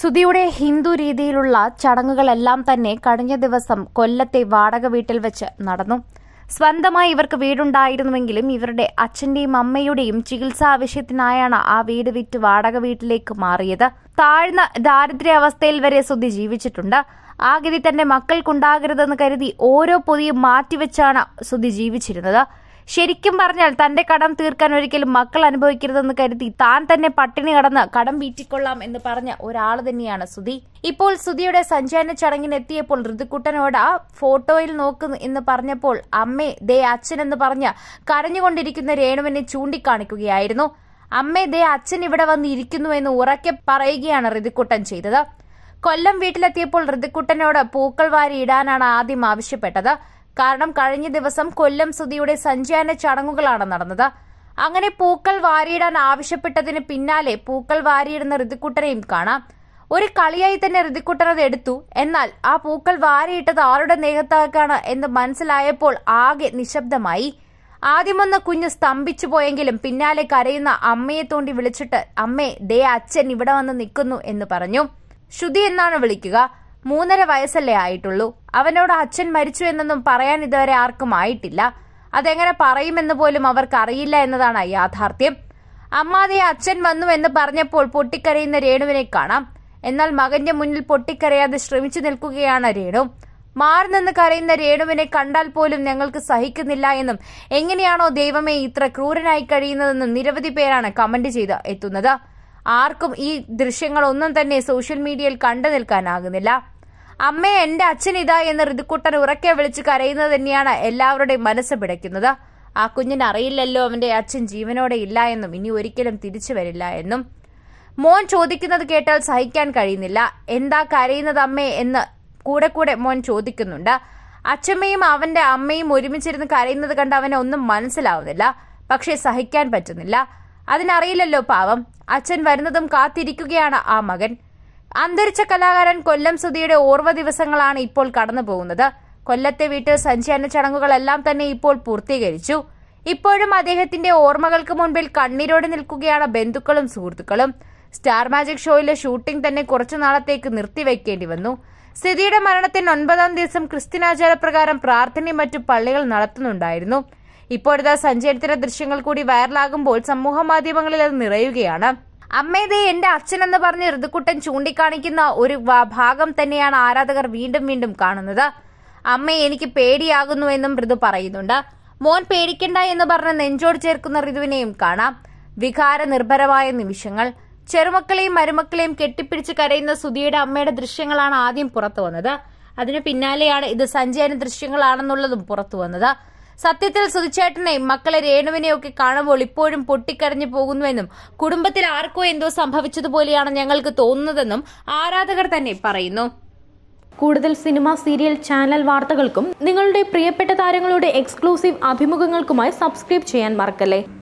സുധിയുടെ ഹിന്ദു രീതിയിലുള്ള ചടങ്ങുകളെല്ലാം തന്നെ കഴിഞ്ഞ ദിവസം കൊല്ലത്തെ വാടക വീട്ടിൽ വെച്ച് നടന്നു സ്വന്തമായി ഇവർക്ക് വീടുണ്ടായിരുന്നുവെങ്കിലും ഇവരുടെ അച്ഛന്റെയും അമ്മയുടെയും ചികിത്സാ ആവശ്യത്തിനായാണ് ആ വീട് വിറ്റ് വാടക വീട്ടിലേക്ക് മാറിയത് താഴ്ന്ന ദാരിദ്ര്യാവസ്ഥയിൽ വരെ സുധി ജീവിച്ചിട്ടുണ്ട് ആ ഗതി തന്റെ മക്കൾക്കുണ്ടാകരുതെന്ന് കരുതി ഓരോ പൊതിയും മാറ്റിവെച്ചാണ് സുധി ജീവിച്ചിരുന്നത് ശരിക്കും പറഞ്ഞാൽ തന്റെ കടം തീർക്കാൻ ഒരിക്കലും മക്കൾ അനുഭവിക്കരുതെന്ന് കരുതി താൻ തന്നെ പട്ടിണി കടന്ന് കടം വീറ്റിക്കൊള്ളാം എന്ന് പറഞ്ഞ ഒരാൾ തന്നെയാണ് സുധി ഇപ്പോൾ സുധിയുടെ സഞ്ചയന ചടങ്ങിന് എത്തിയപ്പോൾ ഋതുക്കുട്ടനോട് ആ ഫോട്ടോയിൽ നോക്കുന്നു എന്ന് പറഞ്ഞപ്പോൾ അമ്മേ ദേ അച്ഛൻ എന്ന് പറഞ്ഞ് കരഞ്ഞുകൊണ്ടിരിക്കുന്ന രേണുവിനെ ചൂണ്ടിക്കാണിക്കുകയായിരുന്നു അമ്മേ ദേ അച്ഛൻ ഇവിടെ വന്ന് ഇരിക്കുന്നു എന്ന് ഉറക്കെ പറയുകയാണ് ഋതുക്കുട്ടൻ ചെയ്തത് കൊല്ലം വീട്ടിലെത്തിയപ്പോൾ ഋതുക്കുട്ടനോട് പൂക്കൾ വാരി ഇടാനാണ് ആദ്യം ആവശ്യപ്പെട്ടത് കാരണം കഴിഞ്ഞ ദിവസം കൊല്ലം സുധിയുടെ സഞ്ചയന ചടങ്ങുകളാണ് നടന്നത് അങ്ങനെ പൂക്കൾ വാരിയിടാൻ ആവശ്യപ്പെട്ടതിന് പിന്നാലെ പൂക്കൾ വാരിയിടുന്ന ഋതുക്കുട്ടനെയും കാണാം ഒരു കളിയായി തന്നെ ഋതുക്കുട്ടൻ അത് എടുത്തു എന്നാൽ ആ പൂക്കൾ വാരിയിട്ടത് ആരുടെ നേഹത്താക്കാണ് എന്ന് മനസ്സിലായപ്പോൾ ആകെ നിശബ്ദമായി ആദ്യമൊന്ന് കുഞ്ഞ് സ്തംഭിച്ചു പോയെങ്കിലും പിന്നാലെ കരയുന്ന അമ്മയെ തോണ്ടി വിളിച്ചിട്ട് അമ്മേ ദേ അച്ഛൻ ഇവിടെ വന്ന് നിൽക്കുന്നു എന്ന് പറഞ്ഞു ശ്രുതി എന്നാണ് വിളിക്കുക മൂന്നര വയസ്സല്ലേ ആയിട്ടുള്ളൂ അവനോട് അച്ഛൻ മരിച്ചു എന്നൊന്നും പറയാൻ ഇതുവരെ ആർക്കും ആയിട്ടില്ല അതെങ്ങനെ പറയുമെന്ന് പോലും അവർക്ക് അറിയില്ല എന്നതാണ് യാഥാർത്ഥ്യം അമ്മാതെ അച്ഛൻ വന്നു എന്ന് പറഞ്ഞപ്പോൾ പൊട്ടിക്കരയുന്ന രേണുവിനെ കാണാം എന്നാൽ മകന്റെ മുന്നിൽ പൊട്ടിക്കരയാതെ ശ്രമിച്ചു നിൽക്കുകയാണ് രേണു മാറി നിന്ന് കരയുന്ന രേണുവിനെ കണ്ടാൽ പോലും ഞങ്ങൾക്ക് സഹിക്കുന്നില്ല എന്നും എങ്ങനെയാണോ ദൈവമേ ഇത്ര ക്രൂരനായി കഴിയുന്നതെന്നും നിരവധി പേരാണ് കമന്റ് ചെയ്ത് എത്തുന്നത് ആർക്കും ഈ ദൃശ്യങ്ങളൊന്നും തന്നെ സോഷ്യൽ മീഡിയയിൽ കണ്ടു നിൽക്കാനാകുന്നില്ല അമ്മേ എന്റെ അച്ഛൻ ഇതാ എന്ന് ഋതുക്കുട്ടൻ ഉറക്കെ വിളിച്ച് കരയുന്നത് തന്നെയാണ് എല്ലാവരുടെയും മനസ്സ് പിടയ്ക്കുന്നത് ആ കുഞ്ഞിന് അറിയില്ലല്ലോ അവന്റെ അച്ഛൻ ജീവനോടെ ഇല്ല എന്നും ഇനി ഒരിക്കലും തിരിച്ചു വരില്ല എന്നും മോൻ ചോദിക്കുന്നത് കേട്ടാൽ സഹിക്കാൻ കഴിയുന്നില്ല എന്താ കരയുന്നത് അമ്മേ എന്ന് കൂടെ കൂടെ മോൻ ചോദിക്കുന്നുണ്ട് അച്ഛമ്മയും അവന്റെ അമ്മയും ഒരുമിച്ചിരുന്ന് കരയുന്നത് കണ്ട് അവനെ ഒന്നും മനസ്സിലാവുന്നില്ല പക്ഷേ സഹിക്കാൻ പറ്റുന്നില്ല അതിനറിയില്ലല്ലോ പാവം അച്ഛൻ വരുന്നതും കാത്തിരിക്കുകയാണ് ആ മകൻ അന്തരിച്ച കലാകാരൻ കൊല്ലം സുധിയുടെ ഓർവ ദിവസങ്ങളാണ് ഇപ്പോൾ കടന്നു പോകുന്നത് കൊല്ലത്തെ വീട്ടിൽ സഞ്ചയന ചടങ്ങുകളെല്ലാം തന്നെ ഇപ്പോൾ പൂർത്തീകരിച്ചു ഇപ്പോഴും അദ്ദേഹത്തിന്റെ ഓർമ്മകൾക്ക് മുൻപിൽ കണ്ണീരോടെ നിൽക്കുകയാണ് ബന്ധുക്കളും സുഹൃത്തുക്കളും സ്റ്റാർ മാജിക് ഷോയിലെ ഷൂട്ടിംഗ് തന്നെ കുറച്ചു നാളത്തേക്ക് നിർത്തിവെക്കേണ്ടി വന്നു സ്ഥിതിയുടെ മരണത്തിന് ഒൻപതാം ദിവസം ക്രിസ്ത്യനാചാരപ്രകാരം പ്രാർത്ഥനയും മറ്റു പള്ളികൾ നടത്തുന്നുണ്ടായിരുന്നു ഇപ്പോഴത്തെ സഞ്ചയനത്തിന്റെ ദൃശ്യങ്ങൾ കൂടി വൈറലാകുമ്പോൾ സമൂഹ മാധ്യമങ്ങളിൽ അത് നിറയുകയാണ് അമ്മേതേ എന്റെ അച്ഛൻ എന്ന് പറഞ്ഞ് ഋതുക്കുട്ടൻ ചൂണ്ടിക്കാണിക്കുന്ന ഒരു വ- ഭാഗം തന്നെയാണ് ആരാധകർ വീണ്ടും വീണ്ടും കാണുന്നത് അമ്മ എനിക്ക് പേടിയാകുന്നു എന്നും ഋതു പറയുന്നുണ്ട് മോൻ പേടിക്കണ്ട എന്ന് പറഞ്ഞ് നെഞ്ചോട് ചേർക്കുന്ന ഋതുവിനെയും കാണാം വികാര നിർഭരമായ നിമിഷങ്ങൾ ചെറുമക്കളെയും മരുമക്കളെയും കെട്ടിപ്പിടിച്ച് കരയുന്ന സുധിയുടെ അമ്മയുടെ ദൃശ്യങ്ങളാണ് ആദ്യം പുറത്തു വന്നത് അതിനു പിന്നാലെയാണ് ഇത് സഞ്ചയന ദൃശ്യങ്ങളാണെന്നുള്ളതും പുറത്തു വന്നത് സത്യത്തിൽ സുധിച്ചേട്ടനെയും മക്കളെ രേണുവിനെയൊക്കെ കാണുമ്പോൾ ഇപ്പോഴും പൊട്ടിക്കരഞ്ഞു പോകുന്നുവെന്നും കുടുംബത്തിൽ ആർക്കോ എന്തോ സംഭവിച്ചതുപോലെയാണ് ഞങ്ങൾക്ക് തോന്നുന്നതെന്നും ആരാധകർ തന്നെ പറയുന്നു കൂടുതൽ സിനിമ സീരിയൽ ചാനൽ വാർത്തകൾക്കും നിങ്ങളുടെ പ്രിയപ്പെട്ട താരങ്ങളുടെ എക്സ്ക്ലൂസീവ് അഭിമുഖങ്ങൾക്കുമായി സബ്സ്ക്രൈബ് ചെയ്യാൻ മറക്കല്ലേ